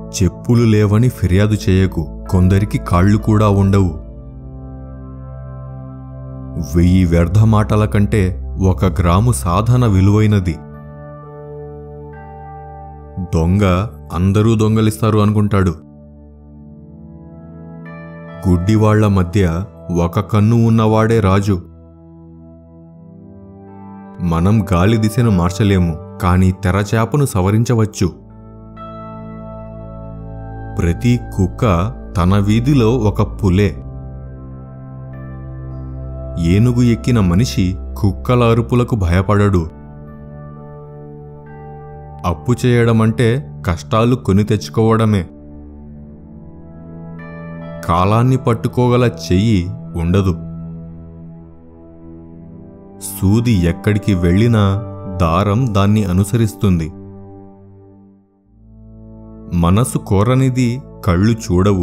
చెప్పులు లేవని ఫిర్యాదు చేయకు కొందరికి కాళ్ళు కూడా ఉండవు వెయ్యి వ్యర్థ మాటల కంటే ఒక గ్రాము సాధన విలువైనది దొంగ అందరూ దొంగలిస్తారు అనుకుంటాడు గుడ్డివాళ్ల మధ్య ఒక కన్ను ఉన్నవాడే రాజు మనం గాలి దిశను మార్చలేము కానీ తెరచాపను సవరించవచ్చు ప్రతి కుక్క తన వీధిలో ఒక పులే ఏనుగు ఎక్కిన మనిషి కుక్కల అరుపులకు భయపడడు అప్పు చేయడమంటే కష్టాలు కొని తెచ్చుకోవడమే కాలాన్ని పట్టుకోగల చెయ్యి ఉండదు సూది ఎక్కడికి వెళ్ళినా దారం దాన్ని అనుసరిస్తుంది మనసు కోరనిది కళ్ళు చూడవు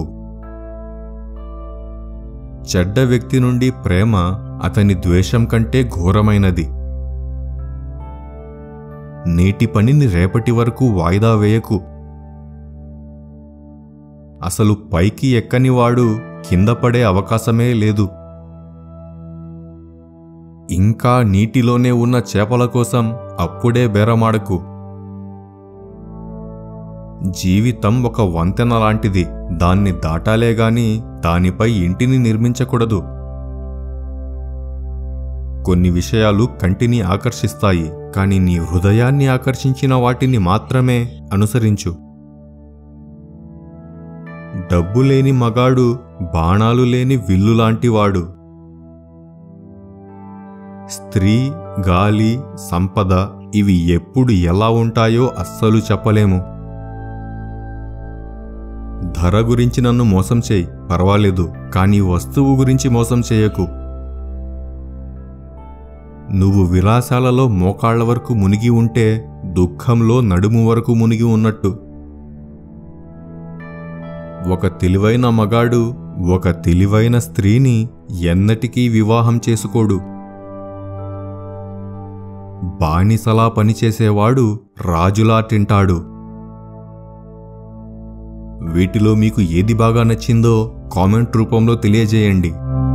చెడ్డ వ్యక్తి నుండి ప్రేమ అతని ద్వేషం కంటే ఘోరమైనది నేటి పనిని రేపటి వరకు వాయిదా వేయకు అసలు పైకి ఎక్కనివాడు కింద పడే అవకాశమే లేదు ఇంకా నీటిలోనే ఉన్న చేపల కోసం అప్పుడే బేరమాడకు జీవితం ఒక వంతెన లాంటిది దాన్ని దాటాలే గాని దానిపై ఇంటిని నిర్మించకూడదు కొన్ని విషయాలు కంటిని ఆకర్షిస్తాయి కానీ నీ హృదయాన్ని ఆకర్షించిన వాటిని మాత్రమే అనుసరించు డబ్బు లేని మగాడు బాణాలు లేని విల్లు లాంటివాడు స్త్రీ గాలి సంపద ఇవి ఎప్పుడు ఎలా ఉంటాయో అస్సలు చెప్పలేము ధర గురించి నన్ను మోసం చేయి పర్వాలేదు కానీ వస్తువు గురించి మోసం చేయకు నువ్వు విలాసాలలో మోకాళ్ల వరకు మునిగి ఉంటే దుఃఖంలో నడుము వరకు మునిగి ఉన్నట్టు ఒక తెలివైన మగాడు ఒక తెలివైన స్త్రీని ఎన్నటికీ వివాహం చేసుకోడు బానిసలా పనిచేసేవాడు రాజులా తింటాడు వీటిలో మీకు ఏది బాగా నచ్చిందో కామెంట్ రూపంలో తెలియజేయండి